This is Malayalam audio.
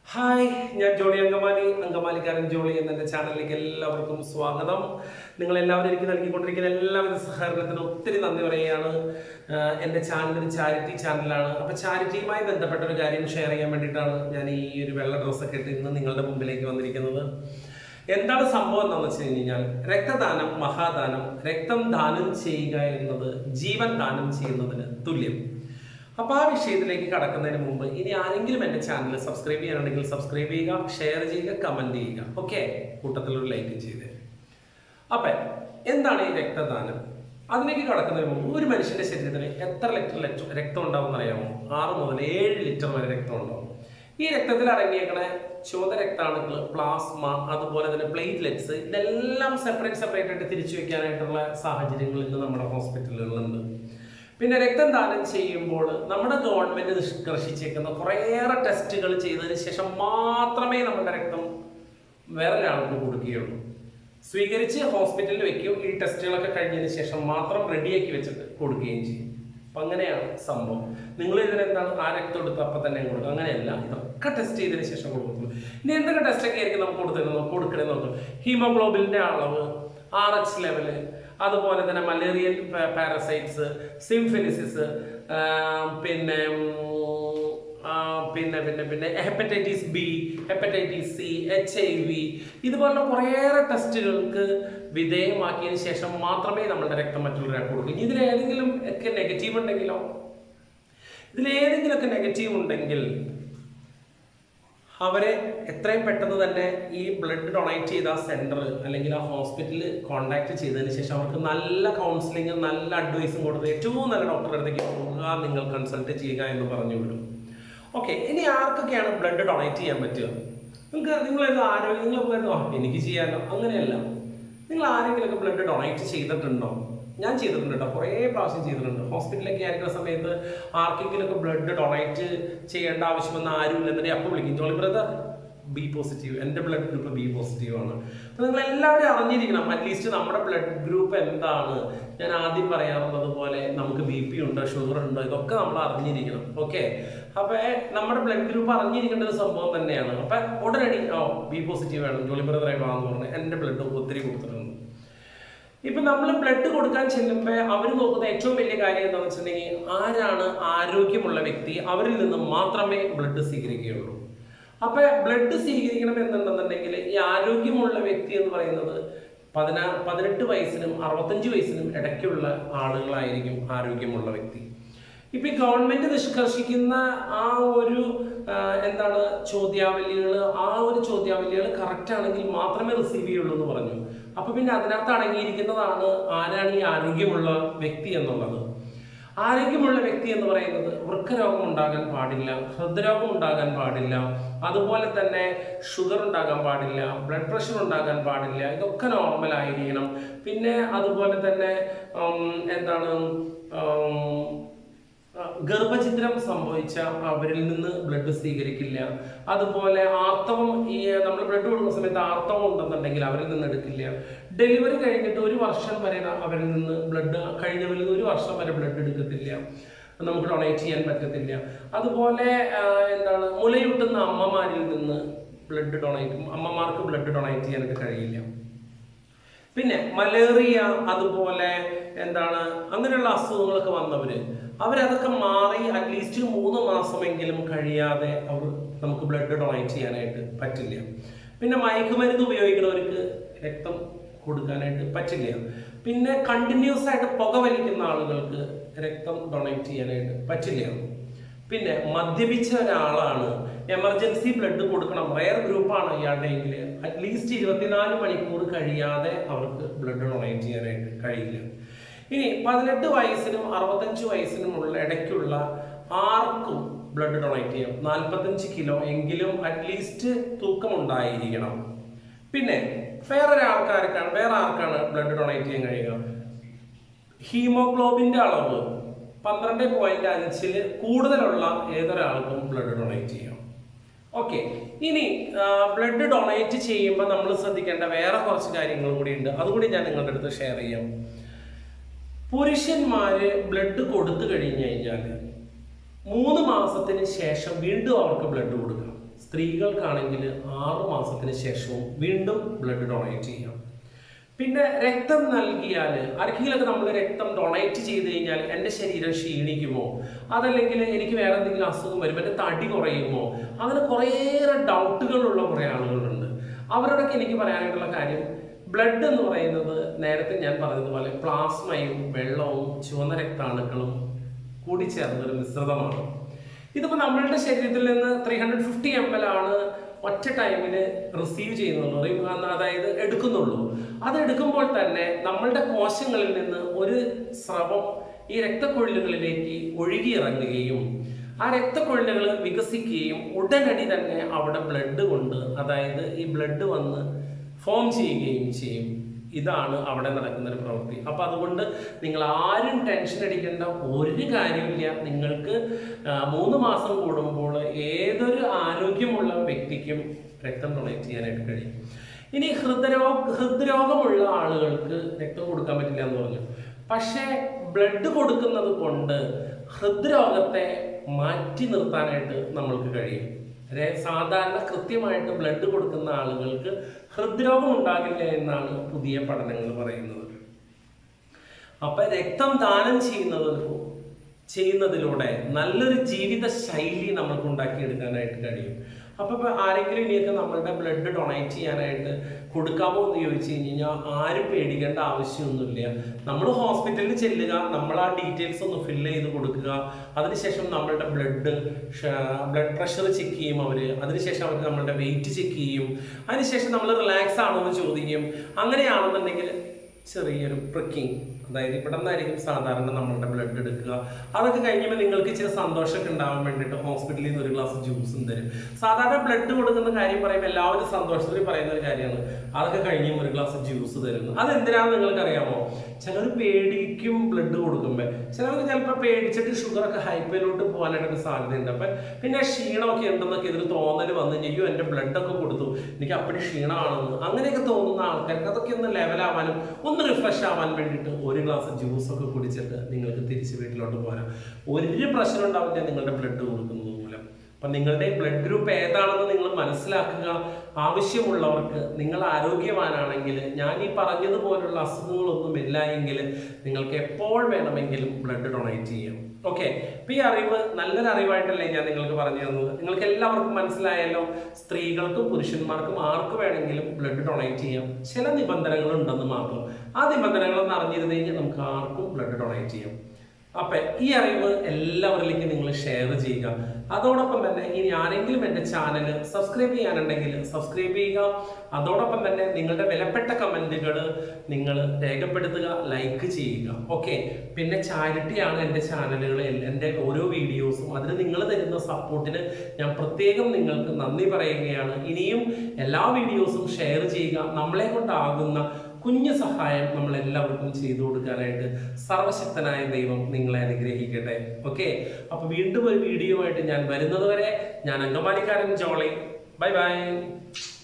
ഹായ് ഞാൻ ജോളി അങ്കമാലി അങ്കമാലിക്കാരൻ ജോളി എന്ന എൻ്റെ ചാനലിലേക്ക് എല്ലാവർക്കും സ്വാഗതം നിങ്ങൾ എല്ലാവരും എനിക്ക് നൽകിക്കൊണ്ടിരിക്കുന്ന എല്ലാവിധ സഹകരണത്തിനും ഒത്തിരി നന്ദി പറയുകയാണ് ആഹ് എൻ്റെ ചാനൽ ഒരു ചാരിറ്റി ചാനലാണ് അപ്പോൾ ചാരിറ്റിയുമായി ബന്ധപ്പെട്ട ഒരു കാര്യം ഷെയർ ചെയ്യാൻ വേണ്ടിയിട്ടാണ് ഞാൻ ഈ ഒരു വെള്ള ഡ്രസ്സൊക്കെ ഇട്ട് ഇന്ന് നിങ്ങളുടെ മുമ്പിലേക്ക് വന്നിരിക്കുന്നത് എന്താണ് സംഭവം എന്താണെന്ന് വെച്ച് കഴിഞ്ഞാൽ രക്തദാനം മഹാദാനം രക്തം ദാനം ചെയ്യുക എന്നത് ജീവൻ ദാനം ചെയ്യുന്നതിന് തുല്യം അപ്പൊ ആ വിഷയത്തിലേക്ക് കടക്കുന്നതിന് മുമ്പ് ഇനി ആരെങ്കിലും എന്റെ ചാനൽ സബ്സ്ക്രൈബ് ചെയ്യാനുണ്ടെങ്കിൽ സബ്സ്ക്രൈബ് ചെയ്യുക ഷെയർ ചെയ്യുക കമന്റ് ചെയ്യുക ഓക്കെ കൂട്ടത്തിൽ ഒരു ലൈക്ക് ചെയ്ത് അപ്പൊ എന്താണ് ഈ രക്തദാനം അതിലേക്ക് കടക്കുന്നതിന് മുമ്പ് ഒരു മനുഷ്യന്റെ ശരീരത്തിന് എത്ര ലിറ്റർ ലറ്റ് രക്തം ഉണ്ടാവും അറിയാമോ ആറ് മുതൽ ഏഴ് ലിറ്റർ വരെ രക്തം ഉണ്ടാവും ഈ രക്തത്തിൽ അടങ്ങിയേക്കണ ചുവന്ന രക്താണുക്കൾ പ്ലാസ്മ അതുപോലെ തന്നെ പ്ലേറ്റ്ലെറ്റ്സ് ഇതെല്ലാം സെപ്പറേറ്റ് സെപ്പറേറ്റ് ആയിട്ട് തിരിച്ചു വെക്കാനായിട്ടുള്ള സാഹചര്യങ്ങൾ ഇന്ന് നമ്മുടെ ഹോസ്പിറ്റലുകളിലുണ്ട് പിന്നെ രക്തം ദാനം ചെയ്യുമ്പോൾ നമ്മുടെ ഗവൺമെന്റ് നിഷ്കർഷിച്ചേക്കുന്ന കുറേയേറെ ടെസ്റ്റുകൾ ചെയ്തതിന് ശേഷം മാത്രമേ നമ്മുടെ രക്തം വേറൊരാൾക്ക് കൊടുക്കുകയുള്ളൂ സ്വീകരിച്ച് ഹോസ്പിറ്റലിൽ വെക്കും ഈ ടെസ്റ്റുകളൊക്കെ കഴിഞ്ഞതിന് ശേഷം മാത്രം റെഡിയാക്കി വെച്ചിട്ട് കൊടുക്കുകയും ചെയ്യും അപ്പം അങ്ങനെയാണ് സംഭവം നിങ്ങൾ ഇതിനെന്താണ് ആ രക്തം എടുത്ത് അപ്പം തന്നെ കൊടുക്കും അങ്ങനെയല്ല ഇതൊക്കെ ടെസ്റ്റ് ചെയ്തതിന് ശേഷം കൊടുക്കുള്ളൂ ഇനി എന്തൊക്കെ ടെസ്റ്റൊക്കെ ആയിരിക്കും നമുക്ക് കൊടുത്തിരുന്നത് കൊടുക്കണേ നോക്കും ഹീമോഗ്ലോബിൻ്റെ അളവ് ആർ എച്ച് ലെവല് അതുപോലെ തന്നെ മലേറിയൻ പാരസൈറ്റ്സ് സിംഫിലിസിസ് പിന്നെ ഉം, ആ, പിന്നെ പിന്നെ പിന്നെ hepatitis B hepatitis C H I V ഇതുപോലുള്ള കുറേയേറെ ടെസ്റ്റുകൾക്ക് വിധേയമാക്കിയതിന് ശേഷം മാത്രമേ നമ്മളുടെ രക്തം മറ്റുള്ളവരാൾക്ക് കൊടുക്കൂ ഇനി ഇതിലേതെങ്കിലും ഒക്കെ നെഗറ്റീവ് ഉണ്ടെങ്കിലോ ഇതിലേതെങ്കിലുമൊക്കെ നെഗറ്റീവ് ഉണ്ടെങ്കിൽ അവരെ എത്രയും പെട്ടെന്ന് തന്നെ ഈ ബ്ലഡ് ഡൊണേറ്റ് ചെയ്ത ആ സെന്റർ അല്ലെങ്കിൽ ആ ഹോസ്പിറ്റലിൽ കോൺടാക്ട് ചെയ്തതിന് ശേഷം അവർക്ക് നല്ല കൗൺസിലിങ്ങും നല്ല അഡ്വൈസും കൊടുത്ത് ഏറ്റവും നല്ല ഡോക്ടറുടെ അടുത്തേക്ക് പോകുക നിങ്ങൾ കൺസൾട്ട് ചെയ്യുക എന്ന് പറഞ്ഞു വിടും ഓക്കെ ഇനി ആർക്കൊക്കെയാണ് ബ്ലഡ് ഡൊണേറ്റ് ചെയ്യാൻ പറ്റുക നിങ്ങൾക്ക് നിങ്ങളത് ആരോഗ്യം നിങ്ങൾ പറയുന്നത് "ആ, എനിക്ക് ചെയ്യാനോ അങ്ങനെയല്ല നിങ്ങൾ ആരെങ്കിലുമൊക്കെ ബ്ലഡ് ഡൊണേറ്റ് ചെയ്തിട്ടുണ്ടോ ഞാൻ ചെയ്തിട്ടുണ്ട് കേട്ടോ കുറേ പ്രാവശ്യം ചെയ്തിട്ടുണ്ട് ഹോസ്പിറ്റലിലൊക്കെ ആയിരിക്കുന്ന സമയത്ത് ആർക്കെങ്കിലുമൊക്കെ ബ്ലഡ് ഡൊണേറ്റ് ചെയ്യേണ്ട ആവശ്യമെന്ന് ആരും ഇല്ലെന്നുണ്ടെങ്കിൽ അപ്പോൾ വിളിക്കും ജോളി ബ്രദർ ബി പോസിറ്റീവ് എൻ്റെ ബ്ലഡ് ഗ്രൂപ്പ് ബി പോസിറ്റീവ് ആണ് അപ്പോൾ നിങ്ങൾ എല്ലാവരും അറിഞ്ഞിരിക്കണം അറ്റ്ലീസ്റ്റ് നമ്മുടെ ബ്ലഡ് ഗ്രൂപ്പ് എന്താണ് ഞാൻ ആദ്യം പറയാറുള്ളത് പോലെ നമുക്ക് ബി പി ഉണ്ടോ ഷുഗർ ഉണ്ടോ ഇതൊക്കെ നമ്മൾ അറിഞ്ഞിരിക്കണം ഓക്കെ അപ്പോൾ നമ്മുടെ ബ്ലഡ് ഗ്രൂപ്പ് അറിഞ്ഞിരിക്കേണ്ട ഒരു സംഭവം തന്നെയാണ് അപ്പം ഉടനടി ഓ ബി പോസിറ്റീവ് വേണം ജോളി ബ്രദറെ വാന്ന് പറഞ്ഞ് എൻ്റെ ബ്ലഡ് ഒത്തിരി കൊടുത്തിട്ടുണ്ട് ഇപ്പൊ നമ്മൾ ബ്ലഡ് കൊടുക്കാൻ ചെല്ലുമ്പോൾ അവർ നോക്കുന്ന ഏറ്റവും വലിയ കാര്യം എന്താണെന്ന് വെച്ചിട്ടുണ്ടെങ്കിൽ ആരാണ് ആരോഗ്യമുള്ള വ്യക്തി അവരിൽ നിന്ന് മാത്രമേ ബ്ലഡ് സ്വീകരിക്കുകയുള്ളൂ അപ്പൊ ബ്ലഡ് സ്വീകരിക്കണം എന്നുണ്ടെന്നുണ്ടെങ്കിൽ ഈ ആരോഗ്യമുള്ള വ്യക്തി എന്ന് പറയുന്നത് പതിനാ പതിനെട്ട് വയസ്സിനും അറുപത്തഞ്ച് വയസ്സിനും ഇടയ്ക്കുള്ള ആളുകളായിരിക്കും ആരോഗ്യമുള്ള വ്യക്തി ഇപ്പൊ ഈ ഗവൺമെന്റ് നിഷ്കർഷിക്കുന്ന ആ ഒരു ആ, എന്താണ് ചോദ്യാവലികൾ ആ ഒരു ചോദ്യാവലികൾ കറക്റ്റ് ആണെങ്കിൽ മാത്രമേ റിസീവ് ചെയ്യുള്ളൂ എന്ന് പറഞ്ഞു അപ്പൊ പിന്നെ അതിനകത്ത് അടങ്ങിയിരിക്കുന്നതാണ് ആരാണ് ഈ ആരോഗ്യമുള്ള വ്യക്തി എന്നുള്ളത് ആരോഗ്യമുള്ള വ്യക്തി എന്ന് പറയുന്നത് വൃക്കരോഗം ഉണ്ടാകാൻ പാടില്ല ഹൃദ്രോഗം ഉണ്ടാകാൻ പാടില്ല അതുപോലെ തന്നെ ഷുഗർ ഉണ്ടാകാൻ പാടില്ല ബ്ലഡ് പ്രഷർ ഉണ്ടാകാൻ പാടില്ല ഇതൊക്കെ നോർമൽ ആയിരിക്കണം പിന്നെ അതുപോലെ തന്നെ ഉം, എന്താണ് ഉം, ആ, ഗർഭഛിദ്രം സംഭവിച്ച അവരിൽ നിന്ന് ബ്ലഡ് സ്വീകരിക്കില്ല അതുപോലെ ആർത്തവം ഈ നമ്മൾ ബ്ലഡ് കൊടുക്കുന്ന സമയത്ത് ആർത്തവം ഉണ്ടെന്നുണ്ടെങ്കിൽ അവരിൽ നിന്ന് എടുക്കില്ല ഡെലിവറി കഴിഞ്ഞിട്ട് ഒരു വർഷം വരെ അവരിൽ നിന്ന് ബ്ലഡ് കഴിഞ്ഞവരിൽ നിന്ന് ഒരു വർഷം വരെ ബ്ലഡ് എടുക്കത്തില്ല നമുക്ക് ഡൊണേറ്റ് ചെയ്യാൻ പറ്റത്തില്ല അതുപോലെ ആ, എന്താണ് മുലയൂട്ടുന്ന അമ്മമാരിൽ നിന്ന് ബ്ലഡ് ഡൊണേറ്റ് അമ്മമാർക്ക് ബ്ലഡ് ഡൊണേറ്റ് ചെയ്യാനായിട്ട് കഴിയില്ല പിന്നെ മലേറിയ അതുപോലെ എന്താണ് അങ്ങനെയുള്ള അസുഖങ്ങളൊക്കെ വന്നവര് അവരതൊക്കെ മാറി അറ്റ്ലീസ്റ്റ് മൂന്ന് മാസമെങ്കിലും കഴിയാതെ അവർ നമുക്ക് ബ്ലഡ് ഡൊണേറ്റ് ചെയ്യാനായിട്ട് പറ്റില്ല പിന്നെ മയക്കുമരുന്ന് ഉപയോഗിക്കുന്നവർക്ക് രക്തം കൊടുക്കാനായിട്ട് പറ്റില്ല പിന്നെ കണ്ടിന്യൂസ് ആയിട്ട് പുകവലിക്കുന്ന ആളുകൾക്ക് രക്തം ഡൊണേറ്റ് ചെയ്യാനായിട്ട് പറ്റില്ല പിന്നെ മദ്യപിച്ച ഒരാളാണ് എമർജൻസി ബ്ലഡ് കൊടുക്കണം റയർ ഗ്രൂപ്പാണ് ഇയാളുടെയെങ്കിൽ അറ്റ്ലീസ്റ്റ് ഇരുപത്തിനാല് മണിക്കൂർ കഴിയാതെ അവർക്ക് ബ്ലഡ് ഡൊണേറ്റ് ചെയ്യാനായിട്ട് കഴിയില്ല ഇനി പതിനെട്ട് വയസ്സിനും അറുപത്തഞ്ച് വയസ്സിനും ഉള്ള ഇടയ്ക്കുള്ള ആർക്കും ബ്ലഡ് ഡൊണേറ്റ് ചെയ്യാം നാൽപ്പത്തഞ്ച് കിലോ എങ്കിലും അറ്റ്ലീസ്റ്റ് തൂക്കം ഉണ്ടായിരിക്കണം പിന്നെ വേറെ ആൾക്കാർക്കാണ് വേറെ ആർക്കാണ് ബ്ലഡ് ഡൊണേറ്റ് ചെയ്യാൻ കഴിയുക ഹീമോഗ്ലോബിന്റെ അളവ് പന്ത്രണ്ട് പോയിന്റ് അഞ്ചില് കൂടുതലുള്ള ഏതൊരാൾക്കും ബ്ലഡ് ഡൊണേറ്റ് ചെയ്യാം ഓക്കെ ഇനി ബ്ലഡ് ഡൊണേറ്റ് ചെയ്യുമ്പോൾ നമ്മൾ ശ്രദ്ധിക്കേണ്ട വേറെ കുറച്ച് കാര്യങ്ങൾ കൂടി ഉണ്ട് അതുകൂടി ഞാൻ നിങ്ങളുടെ അടുത്ത് ഷെയർ ചെയ്യാം പുരുഷന്മാര് ബ്ലഡ് കൊടുത്തു കഴിഞ്ഞു കഴിഞ്ഞാൽ മൂന്ന് മാസത്തിന് ശേഷം വീണ്ടും അവർക്ക് ബ്ലഡ് കൊടുക്കാം സ്ത്രീകൾക്കാണെങ്കിൽ ആറ് മാസത്തിന് ശേഷവും വീണ്ടും ബ്ലഡ് ഡൊണേറ്റ് ചെയ്യാം പിന്നെ രക്തം നൽകിയാൽ ആർക്കെങ്കിലൊക്കെ നമ്മൾ രക്തം ഡൊണേറ്റ് ചെയ്ത് കഴിഞ്ഞാൽ എൻ്റെ ശരീരം ക്ഷീണിക്കുമോ അതല്ലെങ്കിൽ എനിക്ക് വേറെ എന്തെങ്കിലും അസുഖം വരുമ്പോൾ എൻ്റെ തടി കുറയുമോ അങ്ങനെ കുറേയേറെ ഡൗട്ടുകളുള്ള കുറേ ആളുകളുണ്ട് അവരോടൊക്കെ എനിക്ക് പറയാനായിട്ടുള്ള കാര്യം ബ്ലഡ് എന്ന് പറയുന്നത് നേരത്തെ ഞാൻ പറഞ്ഞതുപോലെ പ്ലാസ്മയും വെള്ളവും ചുവന്ന രക്താണുക്കളും കൂടിച്ചേർന്ന ഒരു മിശ്രിതമാണ് ഇതിപ്പോൾ നമ്മളുടെ ശരീരത്തിൽ നിന്ന് three hundred fifty M L ആണ് ഒറ്റ ടൈമിൽ റിസീവ് ചെയ്യുന്നുള്ളൂ റി- അതായത് എടുക്കുന്നുള്ളൂ അത് എടുക്കുമ്പോൾ തന്നെ നമ്മളുടെ കോശങ്ങളിൽ നിന്ന് ഒരു സ്രവം ഈ രക്തക്കൊഴലുകളിലേക്ക് ഒഴുകിയിറങ്ങുകയും ആ രക്തക്കൊഴലുകൾ വികസിക്കുകയും ഉടനടി തന്നെ അവിടെ ബ്ലഡ് കൊണ്ട് അതായത് ഈ ബ്ലഡ് വന്ന് ഫോം ചെയ്യുകയും ചെയ്യും ഇതാണ് അവിടെ നടക്കുന്ന ഒരു പ്രവൃത്തി അപ്പൊ അതുകൊണ്ട് നിങ്ങൾ ആരും ടെൻഷൻ അടിക്കേണ്ട ഒരു കാര്യമില്ല നിങ്ങൾക്ക് ആ, മൂന്ന് മാസം കൂടുമ്പോൾ ഏതൊരു ആരോഗ്യമുള്ള വ്യക്തിക്കും രക്തം ഡൊണേറ്റ് ചെയ്യാനായിട്ട് കഴിയും ഇനി ഹൃദരോഗ ഹൃദ്രോഗമുള്ള ആളുകൾക്ക് രക്തം കൊടുക്കാൻ പറ്റില്ല എന്ന് പറഞ്ഞു പക്ഷേ ബ്ലഡ് കൊടുക്കുന്നത് കൊണ്ട് ഹൃദ്രോഗത്തെ മാറ്റി നിർത്താനായിട്ട് നമ്മൾക്ക് കഴിയും രെ- സാധാരണ കൃത്യമായിട്ട് ബ്ലഡ് കൊടുക്കുന്ന ആളുകൾക്ക് ഹൃദ്രോഗം ഉണ്ടാകില്ല എന്നാണ് പുതിയ പഠനങ്ങൾ പറയുന്നത് അപ്പൊ രക്തം ദാനം ചെയ്യുന്നത് ചെയ്യുന്നതിലൂടെ നല്ലൊരു ജീവിത ശൈലി നമുക്ക് ഉണ്ടാക്കിയെടുക്കാനായിട്ട് കഴിയും അപ്പൊ ഇപ്പൊ ആരെങ്കിലും ഇനിയൊക്കെ നമ്മളുടെ ബ്ലഡ് ഡൊണേറ്റ് ചെയ്യാനായിട്ട് കൊടുക്കാമോ എന്ന് ചോദിച്ചു കഴിഞ്ഞ് കഴിഞ്ഞാൽ ആരും പേടിക്കേണ്ട ആവശ്യമൊന്നുമില്ല നമ്മൾ ഹോസ്പിറ്റലിൽ ചെല്ലുക നമ്മൾ ആ ഡീറ്റെയിൽസ് ഒന്ന് ഫില്ല് ചെയ്ത് കൊടുക്കുക അതിനുശേഷം നമ്മളുടെ ബ്ലഡ് ബ്ലഡ് പ്രഷർ ചെക്ക് ചെയ്യും അവര് അതിനുശേഷം അവർ നമ്മളുടെ വെയിറ്റ് ചെക്ക് ചെയ്യും അതിനുശേഷം നമ്മൾ റിലാക്സ് ആണോ എന്ന് ചോദിക്കും അങ്ങനെയാണെന്നുണ്ടെങ്കിൽ ചെറിയൊരു പ്രിക്കിങ് അതായത് ഇവിടെ നിന്നായിരിക്കും സാധാരണ നമ്മളുടെ ബ്ലഡ് എടുക്കുക അതൊക്കെ കഴിഞ്ഞപ്പോൾ നിങ്ങൾക്ക് ഇച്ചിരി സന്തോഷമൊക്കെ ഉണ്ടാവാൻ വേണ്ടിയിട്ട് ഹോസ്പിറ്റലിൽ നിന്ന് ഒരു ഗ്ലാസ് ജ്യൂസും തരും സാധാരണ ബ്ലഡ് കൊടുക്കുന്ന കാര്യം പറയുമ്പോൾ എല്ലാവരും സന്തോഷത്തിൽ പറയുന്ന ഒരു കാര്യമാണ് അതൊക്കെ കഴിഞ്ഞും ഒരു ഗ്ലാസ് ജ്യൂസ് തരുന്നു അതെന്തിനാണെന്ന് നിങ്ങൾക്ക് അറിയാമോ ചിലർ പേടിക്കും ബ്ലഡ് കൊടുക്കുമ്പോൾ ചിലർക്ക് ചിലപ്പോൾ പേടിച്ചിട്ട് ഷുഗറൊക്കെ ഹൈപ്പയിലോട്ട് പോകാനായിട്ടൊക്കെ സാധ്യതയുണ്ട് അപ്പം പിന്നെ ക്ഷീണമൊക്കെ ഉണ്ടെന്നൊക്കെ ഇതിൽ തോന്നൽ വന്നു അയ്യോ എൻ്റെ ബ്ലഡൊക്കെ കൊടുത്തു എനിക്ക് അപ്പടി ക്ഷീണമാണെന്ന് അങ്ങനെയൊക്കെ തോന്നുന്ന ആൾക്കാർക്ക് അതൊക്കെ ഒന്ന് ലെവലാവാനും ഒന്ന് റിഫ്രഷ് ആവാൻ വേണ്ടിയിട്ട് ഒരു ഗ്ലാസ് ജ്യൂസ് ഒക്കെ കുടിച്ചിട്ട് നിങ്ങൾക്ക് തിരിച്ച് വീട്ടിലോട്ട് പോരാം ഒരു പ്രശ്നം ഉണ്ടാവില്ല നിങ്ങളുടെ ബ്ലഡ് കൊടുക്കുന്നത് മൂലം അപ്പൊ നിങ്ങളുടെ ബ്ലഡ് ഗ്രൂപ്പ് ഏതാണെന്ന് നിങ്ങൾ മനസ്സിലാക്കുക ആവശ്യമുള്ളവർക്ക് നിങ്ങൾ ആരോഗ്യവാനാണെങ്കിൽ ഞാൻ ഈ പറഞ്ഞതുപോലുള്ള അസുഖങ്ങളൊന്നും ഇല്ല എങ്കിൽ നിങ്ങൾക്ക് എപ്പോൾ വേണമെങ്കിലും ബ്ലഡ് ഡൊണേറ്റ് ചെയ്യാം ഓക്കെ അപ്പൊ ഈ അറിവ് നല്ലൊരു അറിവായിട്ടല്ലേ ഞാൻ നിങ്ങൾക്ക് പറഞ്ഞു തന്നത് നിങ്ങൾക്ക് എല്ലാവർക്കും മനസ്സിലായല്ലോ സ്ത്രീകൾക്കും പുരുഷന്മാർക്കും ആർക്ക് വേണമെങ്കിലും ബ്ലഡ് ഡൊണേറ്റ് ചെയ്യാം ചില നിബന്ധനകൾ ഉണ്ടെന്ന് മാത്രം ആ നിബന്ധനകളൊന്ന് അറിഞ്ഞിരുന്നു കഴിഞ്ഞാൽ നമുക്ക് ആർക്കും ബ്ലഡ് ഡൊണേറ്റ് ചെയ്യാം അപ്പൊ ഈ അറിവ് എല്ലാവരിലേക്കും നിങ്ങൾ ഷെയർ ചെയ്യുക അതോടൊപ്പം തന്നെ ഇനി ആരെങ്കിലും എൻ്റെ ചാനൽ സബ്സ്ക്രൈബ് ചെയ്യാനുണ്ടെങ്കിൽ സബ്സ്ക്രൈബ് ചെയ്യുക അതോടൊപ്പം തന്നെ നിങ്ങളുടെ വിലപ്പെട്ട കമന്റുകൾ നിങ്ങൾ രേഖപ്പെടുത്തുക ലൈക്ക് ചെയ്യുക ഓക്കെ പിന്നെ ചാരിറ്റിയാണ് എൻ്റെ ചാനലുകൾ എൻ്റെ ഓരോ വീഡിയോസും അതിന് നിങ്ങൾ തരുന്ന സപ്പോർട്ടിന് ഞാൻ പ്രത്യേകം നിങ്ങൾക്ക് നന്ദി പറയുകയാണ് ഇനിയും എല്ലാ വീഡിയോസും ഷെയർ ചെയ്യുക നമ്മളെ കൊണ്ടാകുന്ന കുഞ്ഞു സഹായം നമ്മൾ എല്ലാവർക്കും ചെയ്തു കൊടുക്കാനായിട്ട് സർവശക്തനായ ദൈവം നിങ്ങളെ അനുഗ്രഹിക്കട്ടെ ഓക്കെ അപ്പൊ വീണ്ടും ഒരു വീഡിയോ ആയിട്ട് ഞാൻ വരുന്നത് വരെ ഞാൻ അങ്കമാലിക്കാരൻ ജോളി ബൈ ബൈ